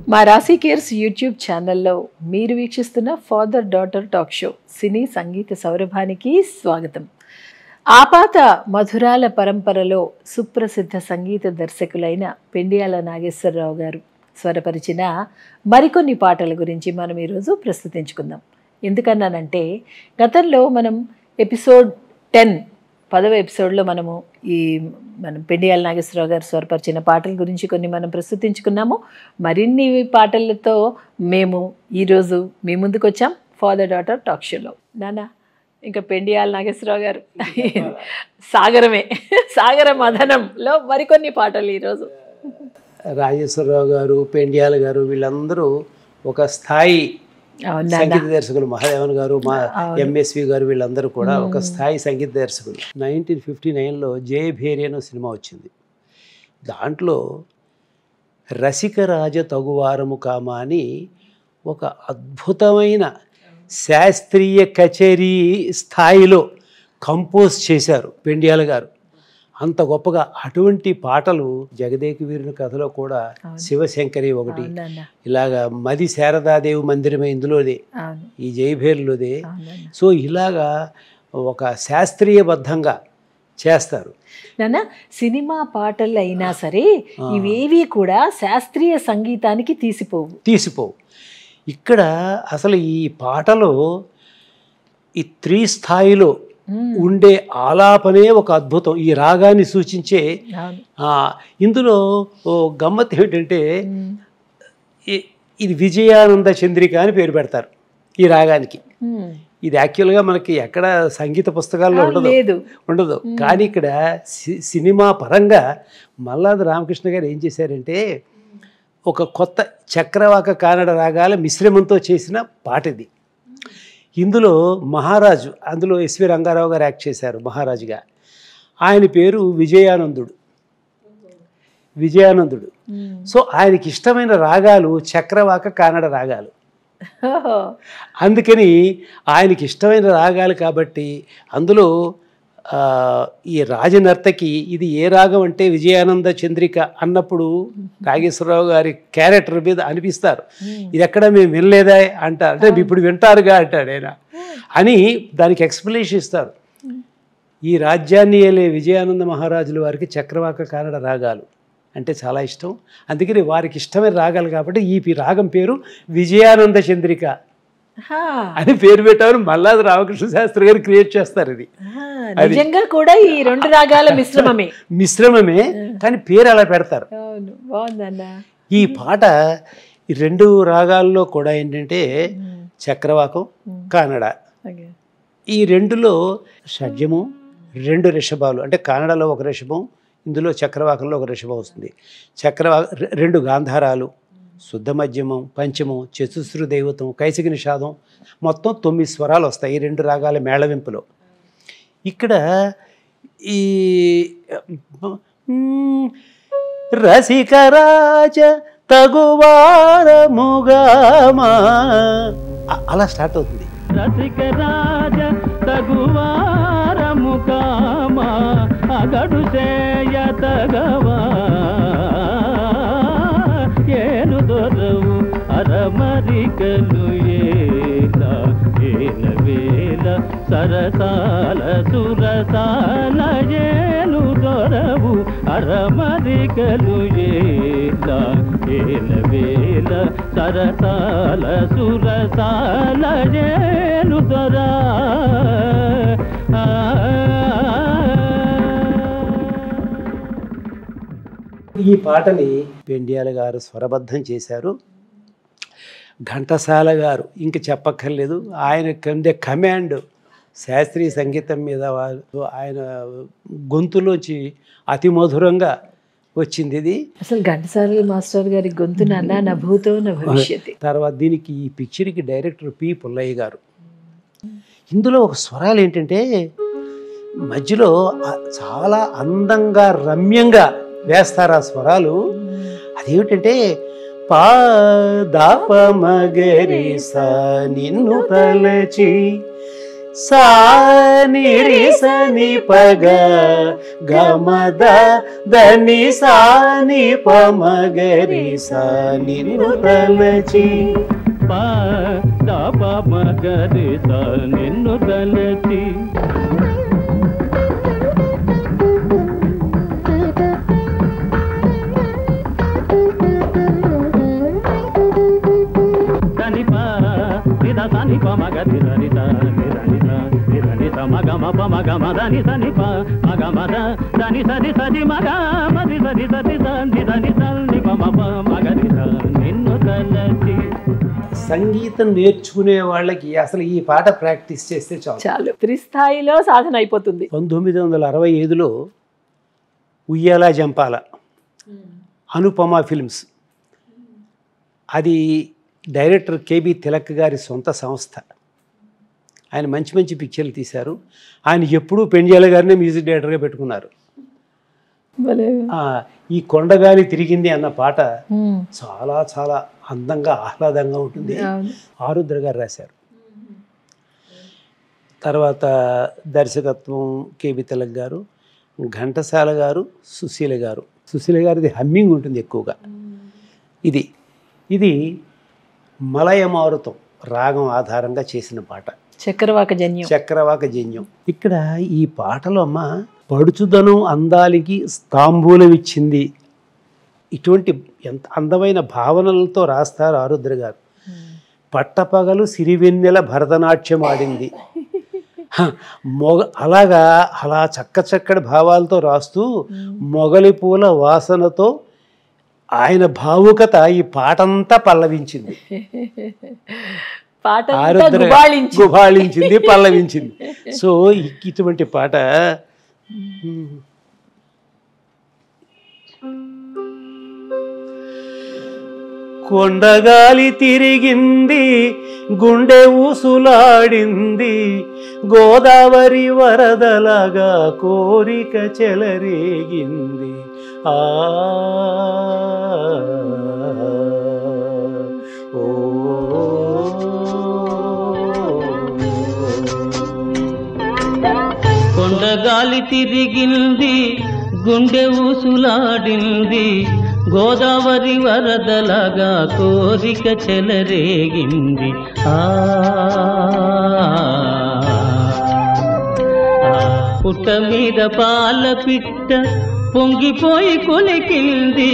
మా రాశి cares YouTube ఛానల్లో మీరు వీక్షిస్తున్న ఫాదర్ డాటర్ టాక్ షో సినీ సంగీత సౌరభానికి స్వాగతం ఆపాత మధురాల పరంపరలో సుప్రసిద్ధ సంగీత దర్శకులైన పెండియాల నాగేశ్వరరావు గారు స్వరపరిచిన మరికొన్ని పాటల గురించి మనం ఈరోజు ప్రస్తుతించుకుందాం ఎందుకన్నానంటే గతంలో మనం ఎపిసోడ్ టెన్ పదవ ఎపిసోడ్లో మనము ఈ మనం పెండియాల నాగేశ్వరరావు గారు స్వరపరిచిన పాటల గురించి కొన్ని మనం ప్రస్తుతించుకున్నాము మరిన్ని పాటలతో మేము ఈరోజు మీ ముందుకు వచ్చాం ఫాదర్ డాటర్ టాక్ షోలో నానా ఇంకా పెండియాల నాగేశ్వరరావు గారు సాగరమే సాగర మదనంలో మరికొన్ని పాటలు ఈరోజు రాజేశ్వరరావు గారు పెండ్యాల గారు వీళ్ళందరూ ఒక స్థాయి అవును నాన్న. సంగీత దర్శకులు మహాదేవన్ గారు మా ఎంఎస్వి గారు వీళ్ళందరూ కూడా ఒక స్థాయి సంగీత దర్శకులు నైన్టీన్ ఫిఫ్టీ నైన్లో జయ భేరి అనే సినిమా వచ్చింది దాంట్లో రసికరాజ తగువారము కామ అని ఒక అద్భుతమైన శాస్త్రీయ కచేరీ స్థాయిలో కంపోజ్ చేశారు పెండ్యాల గారు అంత గొప్పగా అటువంటి పాటలు జగదేక వీరుని కథలో కూడా శివశంకరి ఒకటి అవును నాన్న. ఇలాగా మది శారదాదేవి మందిరమే ఇందులోదే అవును ఈ జయభేరులోదే అవును నాన్న. సో ఇలాగా ఒక శాస్త్రీయబద్ధంగా చేస్తారు నాన్న సినిమా పాటలు అయినా సరే ఇవేవి కూడా శాస్త్రీయ సంగీతానికి తీసిపోవు తీసిపోవు ఇక్కడ అసలు ఈ పాటలో ఈ త్రీ స్థాయిలో మ్మ్. ఉండే ఆలాపనే ఒక అద్భుతం ఈ రాగాన్ని సూచించే అవును ఆ, ఇందులో ఓ గమ్మత్ ఏమిటంటే మ్మ్. ఈ- ఇది విజయానంద చంద్రిక అని పేరు పెడతారు ఈ రాగానికి మ్మ్. ఇది యాక్చువల్గా మనకి ఎక్కడ సంగీత పుస్తకాల్లో ఉండదు లేదు ఉండదు కానీ ఇక్కడ సి- సినిమా పరంగా మల్లాది రామకృష్ణ గారు ఏం చేశారంటే ఒక కొత్త చక్రవాక కానడ రాగాల మిశ్రమంతో చేసిన పాట ఇది ఇందులో మహారాజు అందులో ఎస్వి రంగారావు గారు యాక్ట్ చేశారు మహారాజుగా ఆయన పేరు విజయానందుడు విజయానందుడు మ్మ్. సో ఆయనకి ఇష్టమైన రాగాలు చక్రవాక కానడ రాగాలు ఓహో. అందుకని ఆయనకి ఇష్టమైన రాగాలు కాబట్టి అందులో ఆ, ఈ రాజనర్తకి ఇది ఏ రాగం అంటే విజయానంద చంద్రిక అన్నప్పుడు నాగేశ్వరరావు గారి క్యారెక్టర్ మీద అనిపిస్తారు ఇది ఎక్కడ మేము వినలేదా అంటారు అంటే ఇప్పుడు వింటారుగా అంటాడు ఆయన అని దానికి ఎక్స్ప్లెనేషన్ ఇస్తారు ఈ రాజ్యాన్ని ఏలే విజయానంద మహారాజుల వారికి చక్రవాక కానడ రాగాలు అంటే చాలా ఇష్టం అందుకని వారికి ఇష్టమైన రాగాలు కాబట్టి ఈ పి- రాగం పేరు విజయానంద చంద్రిక హా. అని పేరు పెట్టారు మల్లాది రామకృష్ణ శాస్త్రి గారు క్రియేట్ చేస్తారు ఇది ఆ, నిజంగా కూడా ఈ రెండు రాగాల మిశ్రమమే మిశ్రమమే కానీ పేరు అలా పెడతారు అవును బాగుందన్న ఈ పాట ఈ రెండు రాగాల్లో కూడా ఏంటంటే చక్రవాకం కానడ ఓకే. ఈ రెండులో షడ్జము రెండు రిషభాలు అంటే కానడలో ఒక రిషభం ఇందులో చక్రవాకంలో ఒక రిషభం వస్తుంది చక్రవా రె- రెండు గాంధారాలు శుద్ధ మధ్యమం పంచమం చతుశ్రు దైవతం కైసిక నిషాదం మొత్తం తొమ్మిది స్వరాలు వస్తాయి ఈ రెండు రాగాల మేళవింపులో ఇక్కడ ఈ మ్, రసికరాజ తగువారముగామా అ- అలా స్టార్ట్ అవుతుంది రసికరాజ తగువారము కామ అగడు చేయ తగవా ఏను దొరవు అరమరికలు ఏల ఏల వేల సరసాల సురసాల ఏను దొరవు అరమరికలు ఏల ఏల వేల సరసాల సురసాల ఏను దొరా ఈ పాటని పెండియాల గారు స్వరబద్ధం చేశారు ఘంటసాల గారు ఇంక చెప్పక్కర్లేదు ఆయన కింద కమాండ్ శాస్త్రీయ సంగీతం మీద వాళ్ళు ఆయన గొంతులోంచి అతి మధురంగా వచ్చింది ఇది అసలు ఘంటసాల మాస్టర్ గారి గొంతు నాన్న నా భూతో నా భవిష్యత్ తర్వాత దీనికి ఈ పిక్చర్కి డైరెక్టర్ పి పుల్లయ్య గారు ఇందులో ఒక స్వరాలు ఏంటంటే మధ్యలో ఆ- చాలా అందంగా రమ్యంగా వేస్తారు ఆ స్వరాలు అదేమిటంటే పా దాప మగరి సా నిన్ను తలచి సా నిరి స సని పగ గమద దని సాని పమగరి సాని తలచి పా దా ప మగరి సా నిన్ను తలచి దని ప నిద సని ప మగరి సరి స నిదని స నిదని స మగ మ ప మగ మ దని సని ప మగ మ ద దని సరి సరి మగ మది సరి సరి స నిదని స ని ప మ ప మగరి స నిన్ను తలచి సంగీతం నేర్చుకునే వాళ్ళకి అసలు ఈ పాట ప్రాక్టీస్ చేస్తే చాలు చాలు త్రిస్థాయిలో సాధన అయిపోతుంది పంతొమ్మిది వందల అరవై ఐదులో ఉయ్యాల జంపాల అనుపమ ఫిల్మ్స్ అది డైరెక్టర్ కేబి తిలక్ గారి సొంత సంస్థ ఆయన మంచి మంచి పిక్చర్లు తీశారు ఆయన ఎప్పుడూ పెంజాల గారినే మ్యూజిక్ డైరెక్టర్గా పెట్టుకున్నారు భలే. ఆ, ఈ కొండగాలి తిరిగింది అన్న పాట ఉమ్. చాలా చాలా అందంగా ఆహ్లాదంగా ఉంటుంది అవును. ఆరుద్ర గారు రాశారు తర్వాత దర్శకత్వం కేబి తిలక్ గారు ఘంటసాల గారు సుశీల గారు సుశీల గారిది హమ్మింగ్ ఉంటుంది ఎక్కువగా ఇది ఇది మలయమారుతం రాగం ఆధారంగా చేసిన పాట చక్రవాక జన్యం చక్రవాక జన్యం ఇక్కడ ఈ పాటలో అమ్మ పడుచుదనం అందాలికి స్తాంబూలం ఇచ్చింది ఇటువంటి ఎంత అందమైన భావనలతో రాస్తారు ఆరుద్ర గారు పట్టపగలు సిరివెన్నెల భరతనాట్యం ఆడింది హ, మొగ అలాగా అలా చక్క చక్కటి భావాలతో రాస్తూ మొగలి పూల వాసనతో ఆయన భావుకత ఈ పాటంతా పల్లవించింది పాట ఆరుద్ర గుబాళించి గుబాళించింది పల్లవించింది సో ఇ- ఇటువంటి పాట కొండగాలి తిరిగింది గుండె ఊసులాడింది గోదావరి వరదలాగా కోరిక చెలరేగింది ఆ కొండగాలి తిరిగింది గుండె ఊసులాడింది గోదావరి వరదలాగా కోరిక చెలరేగింది ఆ పుట్ట మీద పాల పిట్ట పొంగిపోయి కొలికింది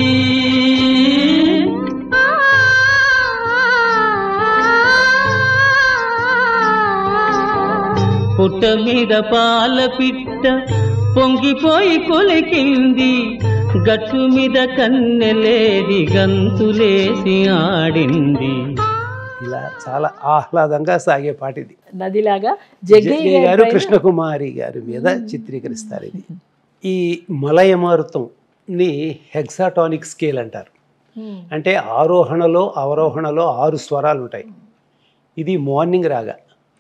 పుట్ట మీద పాల పిట్ట పొంగిపోయి కొలికింది గట్టు మీద కన్నెలేది గంతులేసి ఆడింది ఇలా చాలా ఆహ్లాదంగా సాగే పాట ఇది నదిలాగా జగ్గయ్య జగ్గయ్య గారి గారు పైన- కృష్ణకుమారి గారి మీద చిత్రీకరిస్తారు ఇది ఈ మలయమారుతంని హెక్సాటానిక్ స్కేల్ అంటారు ఉమ్. అంటే ఆరోహణలో అవరోహణలో ఆరు స్వరాలు ఉంటాయి ఇది మార్నింగ్ రాగా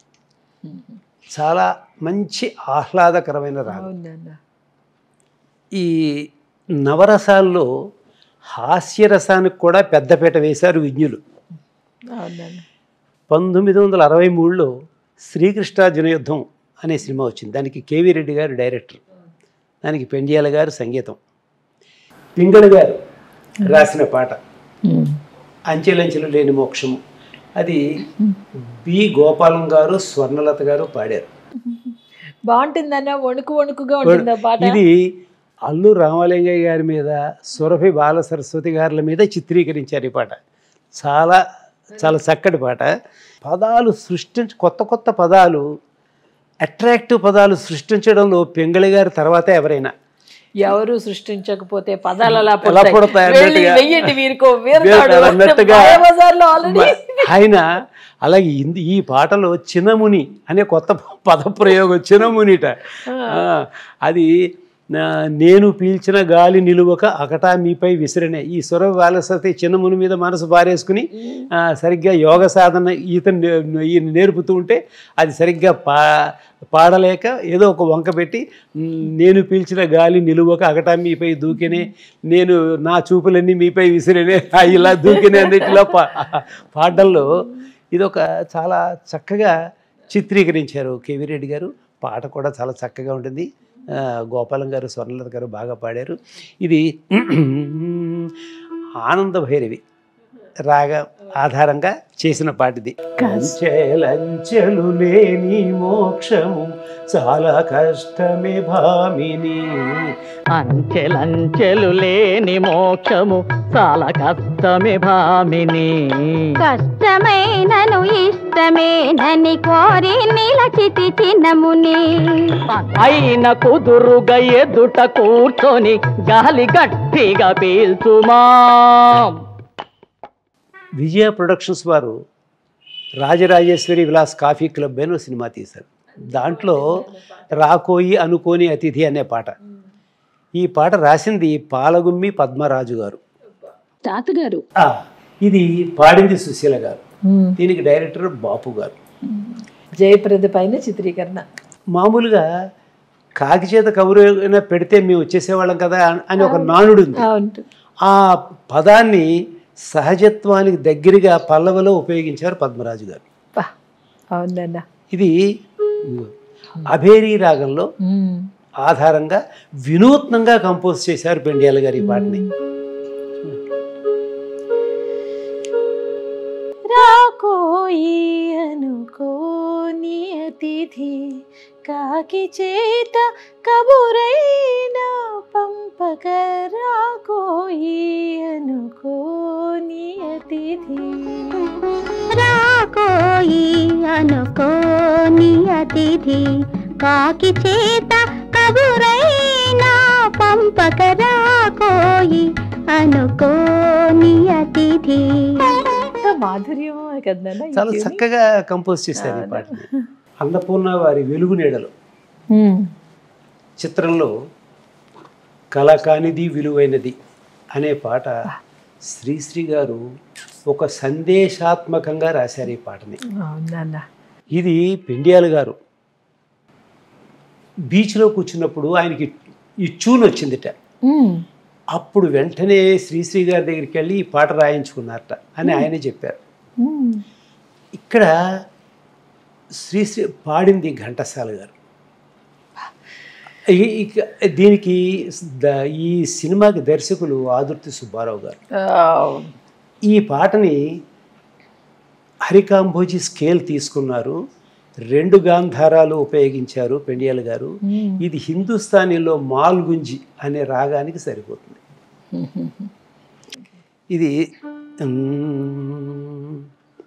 చాలా మంచి ఆహ్లాదకరమైన రాగం అవునన్న ఈ నవరసాల్లో హాస్యరసానికి కూడా పెద్దపీట వేశారు విజ్ఞులు అవునన్న పంతొమ్మిది వందల అరవై మూడులో శ్రీకృష్ణార్జున యుద్ధం అనే సినిమా వచ్చింది దానికి కేవీ రెడ్డి గారు డైరెక్టర్ దానికి పెండియాల గారు సంగీతం పింగళ గారు రాసిన పాట ఉమ్. అంచెలంచెలు లేని మోక్షము అది బి గోపాలం గారు స్వర్ణలత గారు పాడారు బాగుంటుందన్న వణుకు వణుకుగా ఉంటుంది ఆ పాట ఇది అల్లు రామలింగయ్య గారి మీద సురభి బాల సరస్వతి గారుల మీద చిత్రీకరించారు ఈ పాట చాలా చాలా చక్కటి పాట పదాలు సృష్టించ కొత్త కొత్త పదాలు అట్రాక్టివ్ పదాలు సృష్టించడంలో పెంగళి గారి తర్వాత ఎవరైనా ఎవరు సృష్టించకపోతే పదాలు అలా ఎలా పుడతాయి. పుడతాయి వెళ్ళి అన్నట్టుగా. వెయ్యండి వీరికో వీరతాడు వీరతాడు అన్నట్టుగా. మాయాబజార్లో ఆల్రెడీ ఆయన అలాగే ఇంది ఈ పాటలో చిన్నముని అనే కొత్త పదప్రయోగం చిన్నమునిట ఆ, అది నా- నేను పీల్చిన గాలి నిలువక అకటా మీపై విసిరనే ఈ సుర బాలసతి చిన్నముని మీద మనసు పారేసుకుని ఆ, సరిగ్గా యోగ సాధన ఈతను నే- ఈయన నేర్పుతూ ఉంటే అది సరిగ్గా పా పాడలేక ఏదో ఒక వంక పెట్టి "మ్, నేను పీల్చిన గాలి నిలువక అకటా మీపై దూకినే నేను నా చూపులన్నీ మీపై విసిరినే ఆ, ఇలా దూకినే అన్నిటిలో పా పాడడంలో ఇది ఒక చాలా చక్కగా చిత్రీకరించారు కేవీ రెడ్డి గారు పాట కూడా చాలా చక్కగా ఉంటుంది ఆ, గోపాలం గారు స్వర్ణలత గారు బాగా పాడారు ఇది ఆనంద భైరవి రాగ ఆధారంగా చేసిన పాటిది కంచెలంచెలు లేని మోక్షము చాలా కష్టమే భామిని అంచెలంచెలు లేని మోక్షము చాలా కష్టమే భామిని కష్టమైనను ఇష్టమేనని కోరి నిలచితి చిన్నముని అయిన కుదురుగా ఎదుట కూర్చొని గాలి గట్టిగా పీల్చుమా విజయ ప్రొడక్షన్స్ వారు రాజరాజేశ్వరి విలాస్ కాఫీ క్లబ్ అని ఒక సినిమా తీశారు దాంట్లో రాకోయి అనుకోని అతిథి అనే పాట ఈ పాట రాసింది పాలగుమ్మి పద్మరాజు గారు తాతగారు ఆ, ఇది పాడింది సుశీల గారు దీనికి డైరెక్టర్ బాపు గారు జయప్రద పైన చిత్రీకరణ మామూలుగా కాకి చేత కబురు ఏమైనా పెడితే మేము వచ్చేసేవాళ్ళం కదా అని ఒక నానుడు ఉంది అవును ఆ పదాన్ని సహజత్వానికి దగ్గరగా పల్లవలో ఉపయోగించారు పద్మరాజు గారు పా అవునన్న ఇది అభేరీ రాగంలో ఆధారంగా వినూత్నంగా కంపోజ్ చేశారు పెండియాల గారి ఈ పాటని రాకోయి అనుకోని అతిథి కాకి చేత కబురైన పంపక రాకోయి అనుకోని అతిథి రాకోయి అనుకోని అతిథి కాకి చేత కబురైనా పంపక రాకోయి అనుకోని అతిథి ఎంత మాధుర్యమో కదన్నా చాలా చక్కగా కంపోజ్ చేశారు ఈ పాటని అన్నపూర్ణ వారి వెలుగు నీడలు చిత్రంలో కళ కానిది విలువైనది అనే పాట శ్రీశ్రీ గారు ఒక సందేశాత్మకంగా రాశారు ఈ పాటని అవునన్న ఇది పెండియాల గారు బీచ్లో కూర్చున్నప్పుడు ఆయనకి ఈ చూన్ వచ్చిందిట అప్పుడు వెంటనే శ్రీశ్రీ గారి దగ్గరికి వెళ్ళి ఈ పాట రాయించుకున్నారట అని ఆయనే చెప్పారు ఇక్కడ శ్రీశ్రీ పాడింది ఘంటసాల గారు ఈ- ఇక దీనికి ద- ఈ సినిమాకి దర్శకులు ఆదుర్తి సుబ్బారావు గారు ఈ పాటని హరికాంభోజీ స్కేల్ తీసుకున్నారు రెండు గాంధారాలు ఉపయోగించారు పెండియాల గారు ఇది హిందుస్థానీలో మాల్గుంజి అనే రాగానికి సరిపోతుంది ఇది మ్,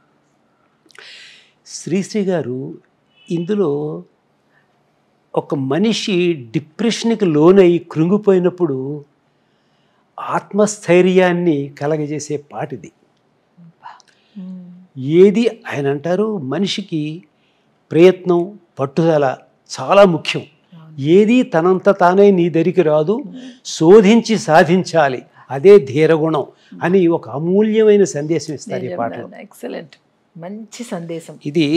శ్రీశ్రీ గారు ఇందులో ఒక మనిషి డిప్రెషన్కి లోనై కృంగిపోయినప్పుడు ఆత్మస్థైర్యాన్ని కలగజేసే పాటిది ఏది ఆయన అంటారు మనిషికి ప్రయత్నం పట్టుదల చాలా ముఖ్యం ఏది తనంత తానే నీ దరికి రాదు శోధించి సాధించాలి అదే ధీరగుణం అని ఒక అమూల్యమైన సందేశం ఇస్తారు ఈ పాటలో ఎక్సలెంట్ మంచి సందేశం ఇది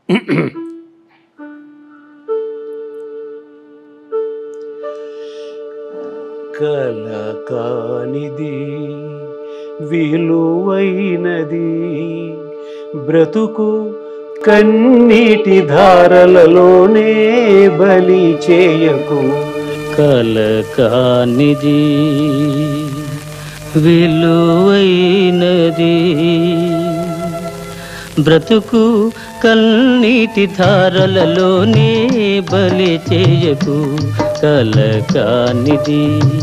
కల కానిది విలువైనది బ్రతుకు కన్నీటి ధారలలోనే బలి చేయకు కల కానిది విలువైనది బ్రతుకు కన్నీటి ధారలలోనే బలి చేయకు కల కానిది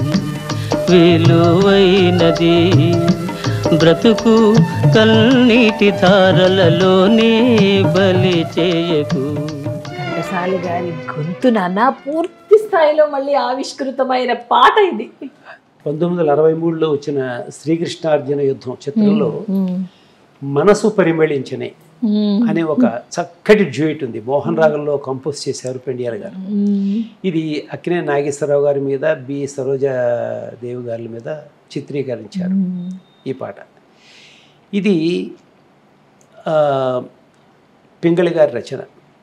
విలువైనది బ్రతుకు కన్నీటి ధారలలోనే బలి చేయకు ఘంటసాల గారి గొంతు నాన్న పూర్తి స్థాయిలో మళ్ళీ ఆవిష్కృతమైన పాట ఇది పంతొమ్మిది వందల అరవై మూడులో వచ్చిన శ్రీకృష్ణార్జున యుద్ధం చిత్రంలో మనసు పరిమళించనే అనే ఒక చక్కటి డ్యూయట్ ఉంది మోహన్ రాగంలో కంపోజ్ చేశారు పెండియాల గారు ఇది అక్కినే నాగేశ్వరరావు గారి మీద బి సరోజాదేవి గారి మీద చిత్రీకరించారు ఈ పాట ఇది ఆ, పింగళి గారి రచన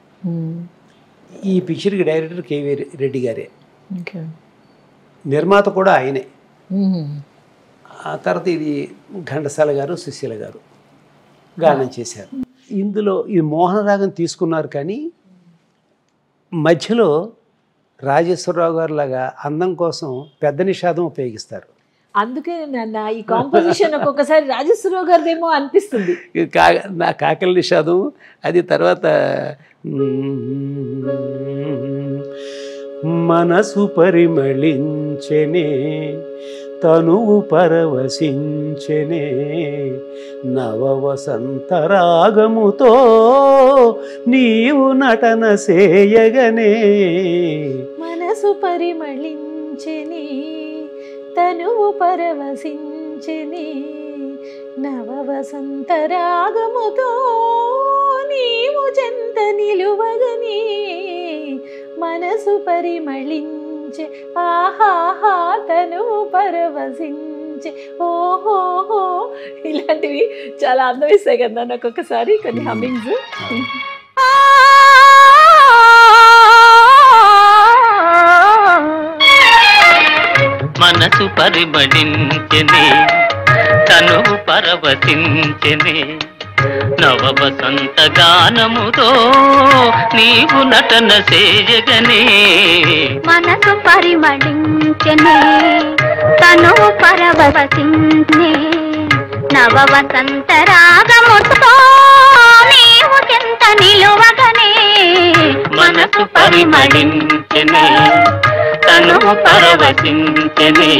ఈ పిక్చర్కి డైరెక్టర్ కేవీ రెడ్డి గారే నిర్మాత కూడా ఆయనే ఆ తర్వాత ఇది ఘంటసాల గారు సుశీల గారు గానం చేశారు ఇందులో ఈ మోహన రాగం తీసుకున్నారు కానీ మధ్యలో రాజేశ్వరరావు గారు లాగా అందం కోసం పెద్ద నిషాదం ఉపయోగిస్తారు అందుకే నాన్న ఈ కాంపోజిషన్ ఒక్కొక్కసారి రాజేశ్వరరావు గారిదేమో అనిపిస్తుంది ఈ కా నా కాకల నిషాదం అది తర్వాత మనసు పరిమళించెనే తనువు పరవశించెనే నవ వసంత రాగముతో నీవు నటన సేయగనే మనసు పరిమళించెని తనువు పరవశించెని నవ వసంత రాగముతో నీవు చెంత నిలువగని మనసు పరిమళించే ఆహాహా తనువు పరవశించే ఓహోహో ఇలాంటివి చాలా అందమిస్తాయి కదా నన్ను ఒక్కొక్కసారి కొన్ని హమ్మింగ్స్ మనసు పరిమళించెని తనువు పరవశించెని నవ వసంత గానముతో నీవు నటన చేయగనే మనసు పరిమళించనే తను పరవశించే నవ వసంత రాగముతో నీవు చింత నిలువగనే మనసు పరిమళించెని తనువు పరవశించెని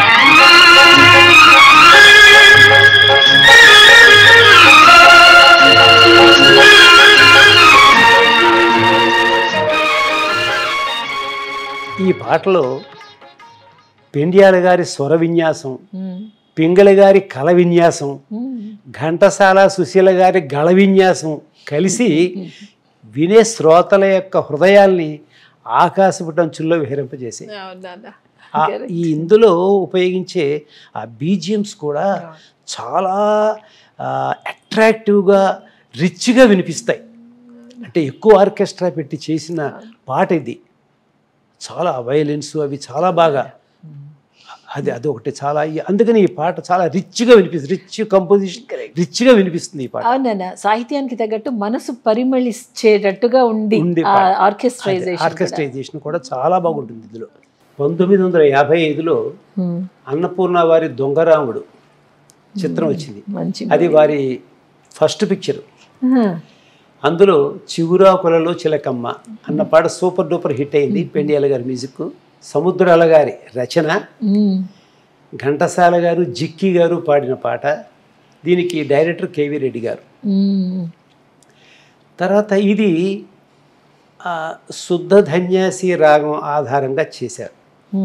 ఈ పాటలో పెండియాల గారి స్వర విన్యాసం పింగళ గారి కళ విన్యాసం ఘంటసాల సుశీల గారి గళ విన్యాసం కలిసి వినే శ్రోతల యొక్క హృదయాల్ని ఆకాశపు టంచుల్లో విహరింపజేసాయి ఆ- ఈ ఇందులో ఉపయోగించే ఆ బీజిఎమ్స్ కూడా చాలా అట్రాక్టివ్గా రిచ్గా వినిపిస్తాయి అంటే ఎక్కువ ఆర్కెస్ట్రా పెట్టి చేసిన పాట ఇది చాలా వయలిన్స్ అవి చాలా బాగా అది అది ఒకటి చాలా అందుకని ఈ పాట చాలా రిచ్గా వినిపిస్తుంది రిచ్ కంపోజిషన్ రిచ్గా వినిపిస్తుంది ఈ పాట అవునన్న సాహిత్యానికి తగ్గట్టు మనసు పరిమళించేటట్టుగా ఉంది ఉంది ఆ పాట. ఆర్కెస్ట్రైజేషన్ ఆర్కెస్ట్రైజేషన్ కూడా చాలా బాగుంటుంది ఇందులో పంతొమ్మిది వందల యాభై ఐదులో అన్నపూర్ణ వారి దొంగరాముడు చిత్రం వచ్చింది మంచి అది వారి ఫస్ట్ పిక్చర్ అందులో చిగురాకులలో చిలకమ్మ అన్న పాట సూపర్ డూపర్ హిట్ అయింది పెండియాల గారి మ్యూజిక్ సముద్రాల గారి రచన ఘంటసాల గారు జిక్కి గారు పాడిన పాట దీనికి డైరెక్టర్ కేవీ రెడ్డి గారు తర్వాత ఇది ఆ, శుద్ధ ధన్యాసి రాగం ఆధారంగా చేశారు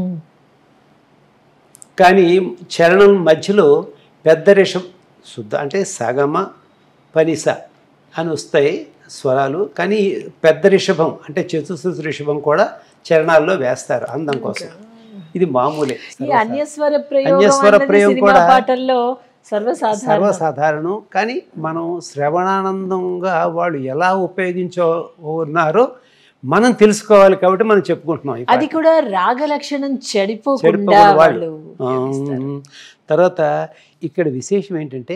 కానీ చరణం మధ్యలో పెద్ద రిషం శుద్ధ అంటే సగమ పనిస అని వస్తాయి స్వరాలు కానీ పెద్ద రిషభం అంటే చతుశ్రుతి రిషభం కూడా చరణాల్లో వేస్తారు అందం కోసం ఇది మామూలే ఈ అన్యస్వర ప్రయోగం అన్యస్వర అన్నది ప్రయోగం సినిమా కూడా పాటల్లో సర్వసాధారణం సర్వసాధారణం కానీ మనం శ్రవణానందంగా వాళ్ళు ఎలా ఉపయోగించో ఉన్నారో మనం తెలుసుకోవాలి కాబట్టి మనం చెప్పుకుంటున్నాం ఈ అది కూడా రాగ లక్షణం చెడిపోకుండా చెడిపోకూడదు వాళ్ళు. వాళ్ళు ఆ, తర్వాత ఇక్కడ విశేషం ఏంటంటే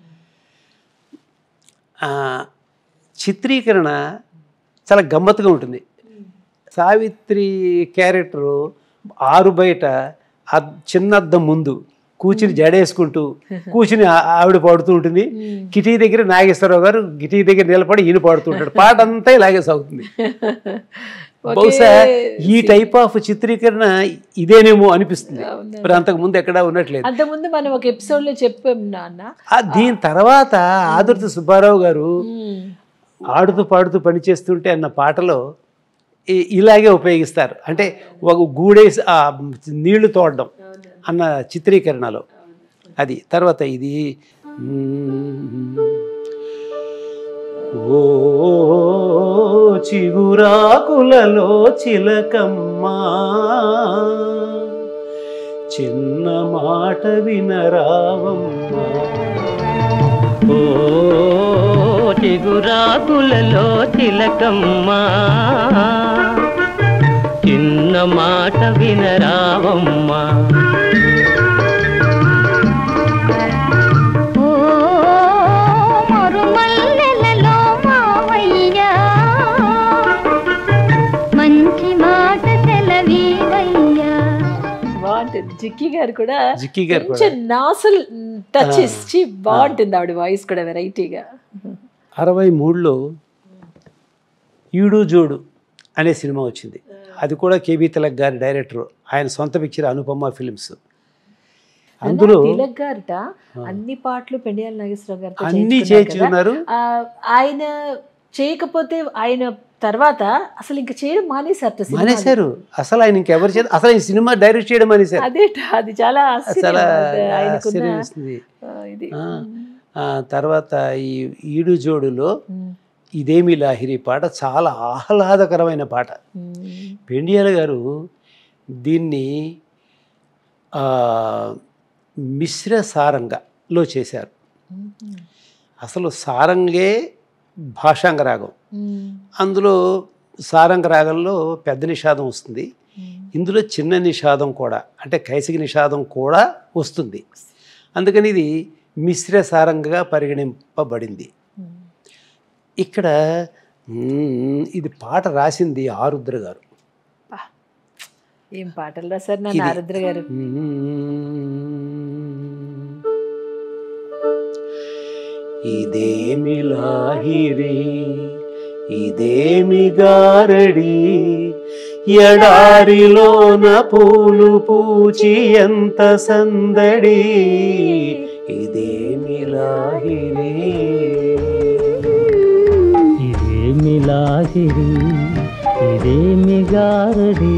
ఆ, చిత్రీకరణ చాలా గమ్మత్తుగా ఉంటుంది సావిత్రి క్యారెక్టరు ఆరు బయట అద్- చిన్న అద్దం ముందు కూర్చుని జడేసుకుంటూ కూర్చుని ఆ- ఆవిడ పాడుతూ ఉంటుంది కిటీ దగ్గర నాగేశ్వరరావు గారు కిటీ దగ్గర నిలబడి ఈయన పాడుతూ ఉంటాడు పాట అంతా ఇలాగే సాగుతుంది బహుశా ఈ టైప్ ఆఫ్ చిత్రీకరణ ఇదేనేమో అనిపిస్తుంది మరి అంతకు ముందు ఎక్కడా ఉన్నట్లేదు అంతకుముందు మనం ఒక ఎపిసోడ్ లో చెప్పాం నాన్న ఆ దీని తర్వాత ఆదుర్తి సుబ్బారావు గారు ఉమ్, ఆడుతూ పాడుతూ పనిచేస్తుంటే అన్న పాటలో ఈ- ఇలాగే ఉపయోగిస్తారు అంటే ఒక గూడేసి ఆ నీళ్లు తోడడం అన్న చిత్రీకరణలో అది తర్వాత ఇది ఓ చిగురాకులలో చిలకమ్మా చిన్న మాట వినరావమ్మా ఓ చిగురాకులలో తిలకమ్మా చిన్న మాట వినరావమ్మా ఓ మరుమల్లెలలో మావయ్య జిక్కి గారు కూడా జిక్కి గారు కూడా కొంచెం నాసల్ టచ్ ఆ. ఇచ్చి బాగుంటుంది ఆవిడ వాయిస్ కూడా వెరైటీగా అరవై మూడులో ఈడు జోడు అనే సినిమా వచ్చింది అది కూడా కేబీ తిలక్ గారి డైరెక్టర్ ఆయన సొంత పిక్చర్ అనుపమ ఫిల్మ్స్ అందులో తిలక్ గారట అన్ని పాటలు పెండియాల నాగేశ్వరరావు గారితో అన్నీ చేయించుకున్నారు కదా. చేయించుకున్నారు ఆ, ఆయన చేయకపోతే ఆయన తర్వాత అసలు ఇంకా చేయడం మానేశారట సినిమాలు. మానేశారు అసలు ఆయన ఇంకెవరు చేత అసలు ఈ సినిమా డైరెక్ట్ చేయడం మానేశారు అదేట అది చాలా ఆశ్చర్యం. చాలా అది ఆయనకున్న ఆశ్చర్యం వేస్తుంది. ఆ, ఇది ఆ, ఆ, తర్వాత ఈ ఈడు జోడులో ఉమ్, ఇదేమి లాహిరి పాట చాలా ఆహ్లాదకరమైన పాట ఉమ్, పెండియాల గారు దీన్ని ఆ, మిశ్ర సారంగలో చేశారు ఉమ్, అసలు సారంగే భాషాంగ రాగం ఉమ్, అందులో సారంగ రాగంలో పెద్ద నిషాదం వస్తుంది ఉమ్. ఇందులో చిన్న నిషాదం కూడా అంటే కైసిక నిషాదం కూడా వస్తుంది అందుకని ఇది మిశ్ర సారంగగా పరిగణింపబడింది ఉమ్. ఇక్కడ మ్మ్, ఇది పాట రాసింది ఆరుద్ర గారు పా. ఏం పాటలు రాశారు నా ఇది. నారద్ర గారు ఇదేమి లాహిరి ఇదేమి గారడి ఎడారిలోన పూలు పూచి ఎంత సందడి ఇదేమి లాహిరి ఇదేమి లాహిరి ఇదేమి గారడి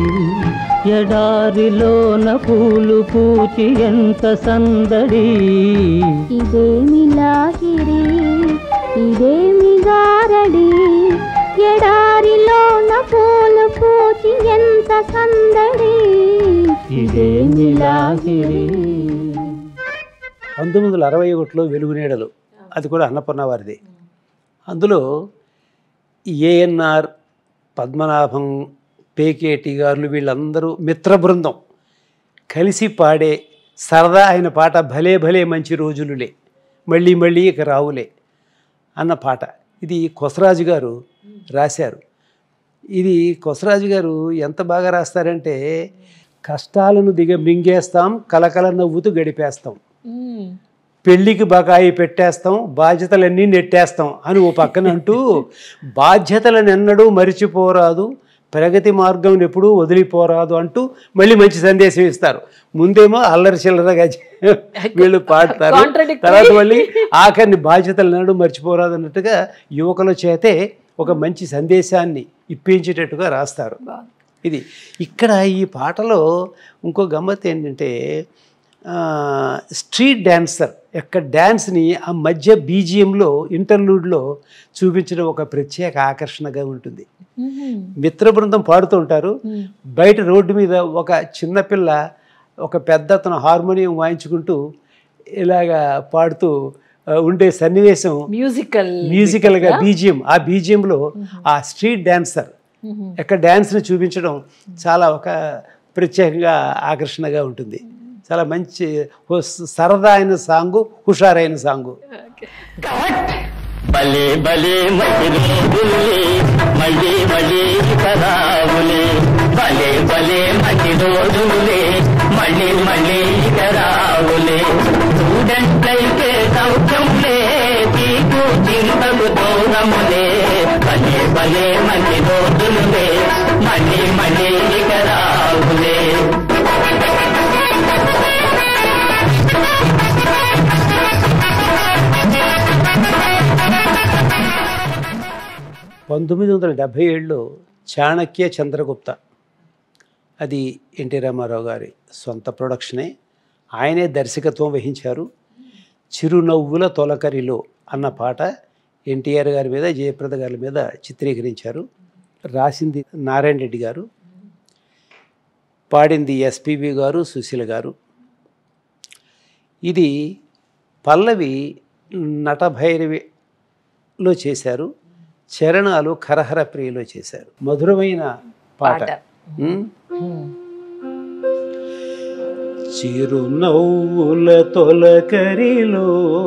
ఎడారిలోన పూలు పూచి ఎంత సందడి ఇదేమి లాహిరి ఇదేమి గారడి ఎడారిలోన పూలు పూచి ఎంత సందడి ఇదేమి లాహిరి పంతొమ్మిది వందల అరవై ఒకటిలో వెలుగునీడలు అది కూడా అన్నపూర్ణ వారిది అందులో ఏఎన్ఆర్ పద్మనాభం పేకేటి గారులు వీళ్ళందరూ మిత్ర బృందం కలిసి పాడే సరదా అయిన పాట భలే భలే మంచి రోజులులే మళ్ళీ మళ్ళీ ఇక రావులే అన్న పాట ఇది కొసరాజు గారు రాశారు ఇది కొసరాజు గారు ఎంత బాగా రాస్తారంటే కష్టాలను దిగ మింగేస్తాం కలకల నవ్వుతూ గడిపేస్తాం ఉమ్, పెళ్ళికి బకాయి పెట్టేస్తాం బాధ్యతలన్నీ నెట్టేస్తాం అని ఓ పక్కన అంటూ బాధ్యతలను ఎన్నడూ మరిచిపోరాదు ప్రగతి మార్గం ఎప్పుడూ వదిలిపోరాదు అంటూ మళ్ళీ మంచి సందేశం ఇస్తారు ముందేమో అల్లరి చిల్లరగా చే- వీళ్ళు పాడతారు Contradictory. తర్వాత మళ్ళీ ఆఖరిని బాధ్యతలు ఎన్నడూ మర్చిపోరాదు అన్నట్టుగా యువకుల చేతే ఒక మంచి సందేశాన్ని ఇప్పించేటట్టుగా రాస్తారు బాగుంది. ఇది ఇక్కడ ఈ పాటలో ఇంకో గమ్మత్ ఏంటంటే ఆ, స్ట్రీట్ డాన్సర్ యొక్క డ్యాన్స్ని ఆ మధ్య బీజియంలో ఇంటర్లూడ్లో చూపించడం ఒక ప్రత్యేక ఆకర్షణగా ఉంటుంది ఉమ్, మిత్ర బృందం పాడుతూ ఉంటారు ఉమ్, బయట రోడ్డు మీద ఒక చిన్నపిల్ల ఒక పెద్ద అతను హార్మోనియం వాయించుకుంటూ ఇలాగా పాడుతూ ఆ, ఉండే సన్నివేశం మ్యూజికల్ మ్యూజికల్గా బీజియం ఆ బీజియంలో ఆ స్ట్రీట్ డాన్సర్ ఉమ్, యొక్క డ్యాన్స్ని చూపించడం చాలా ఒక ప్రత్యేకంగా ఆకర్షణగా ఉంటుంది చాలా మంచి ఓ సరదా అయిన సాంగు హుషారైన సాంగు ఓకే. భలే భలే మళ్ళీ రోజులే మళ్ళీ మళ్ళీ కరావులే భలే భలే మళ్ళీ రోజులే మళ్ళీ మళ్ళీ కరావులే స్టూడెంట్లైతే సౌఖ్యంలే తీకు చింతకు దూరములే భలే భలే మళ్ళీ రోజులే మళ్ళీ మళ్ళీ కరావులే పంతొమ్మిది వందల డెబ్భై ఏడులో చాణక్య చంద్రగుప్త అది ఎన్టీ రామారావు గారి సొంత ప్రొడక్షనే ఆయనే దర్శకత్వం వహించారు చిరునవ్వుల తొలకరిలో అన్న పాట ఎన్టీఆర్ గారి మీద జయప్రద గారి మీద చిత్రీకరించారు రాసింది నారాయణ రెడ్డి గారు పాడింది ఎస్పిబి గారు సుశీల గారు ఇది పల్లవి నటభైరవిలో చేశారు చరణాలు ఖరహర ప్రియలో చేశారు మధురమైన పాట పాట. ఉమ్. ఉమ్, చిరునవ్వుల తొలకరిలో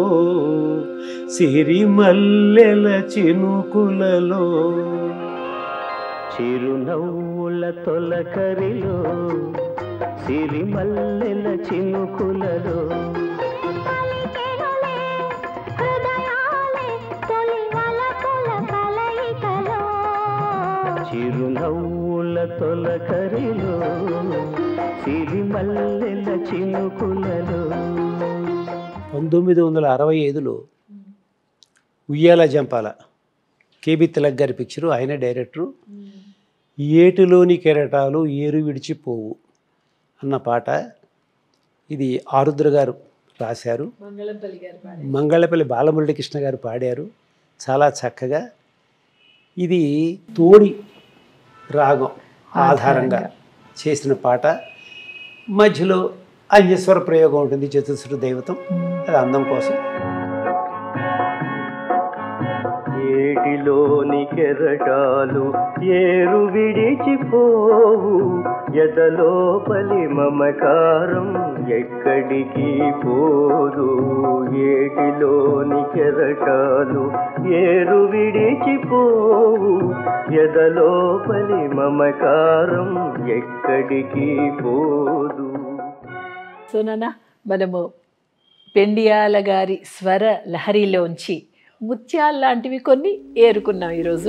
సిరిమల్లెల చినుకులలో చిరునవ్వుల తొలకరిలో సిరిమల్లెల చినుకులలో పలికెనులే హృదయాలే తొలి వలపుల కలయికలో చిరునవ్వుల తొలకరిలో సిరిమల్లెల చినుకులలో పంతొమ్మిది వందల అరవై ఐదులో ఉయ్యాల జంపాల కేబి తిలక్ గారి పిక్చరు ఆయన డైరెక్టరు ఏటిలోని కెరటాలు ఏరు విడిచిపోవు అన్న పాట ఇది ఆరుద్ర గారు రాశారు మంగళంపల్లి గారు పాడారు. మంగళపల్లి బాలమురళి కృష్ణ గారు పాడారు చాలా చక్కగా ఇది తోడి రాగం ఆధారంగా చేసిన పాట మధ్యలో అన్యస్వర ప్రయోగం ఉంటుంది చతుశ్రుతి దైవతం అది అందం కోసం ఏటిలోని కెరటాలు ఏరు విడిచిపోవు ఎదలోపలి మమకారం ఎక్కడికి పోదు ఏటిలోని కెరటాలు ఏరు విడిచిపోవు ఎదలోపలి మమకారం ఎక్కడికి పోదు సో నాన్న మనము పెండియాల గారి స్వర లహరిలోంచి ముత్యాలు లాంటివి కొన్ని ఏరుకున్నాం ఈరోజు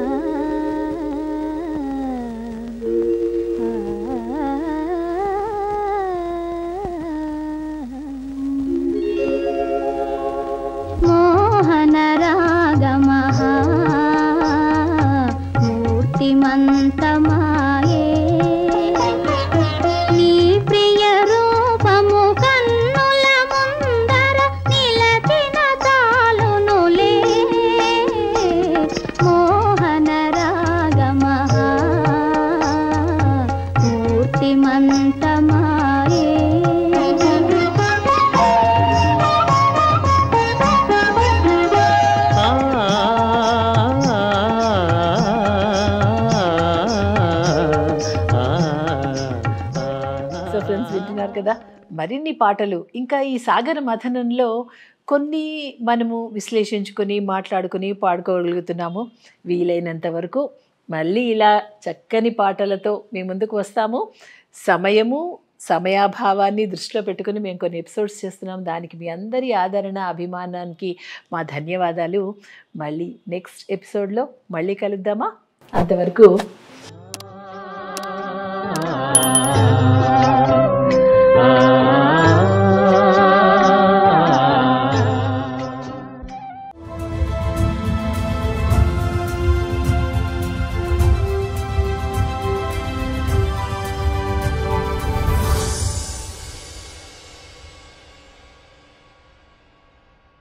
మోహన రాగమహా మూర్తిమంతమాయే నీ ప్రియ రూపము కన్నుల ముందర నిలచిన చాలునులే మోహన రాగమహా మూర్తిమంతమాయే సో ఫ్రెండ్స్ వింటున్నారు కదా మరిన్ని పాటలు ఇంకా ఈ సాగర మథనంలో కొన్ని మనము విశ్లేషించుకొని మాట్లాడుకొని పాడుకోగలుగుతున్నాము వీలైనంత వరకు మళ్ళీ ఇలా చక్కని పాటలతో మీ ముందుకు వస్తాము సమయము సమయాభావాన్ని దృష్టిలో పెట్టుకుని మేము కొన్ని ఎపిసోడ్స్ చేస్తున్నాం దానికి మీ అందరి ఆదరణ అభిమానానికి మా ధన్యవాదాలు మళ్ళీ నెక్స్ట్ ఎపిసోడ్లో మళ్ళీ కలుద్దామా అంతవరకు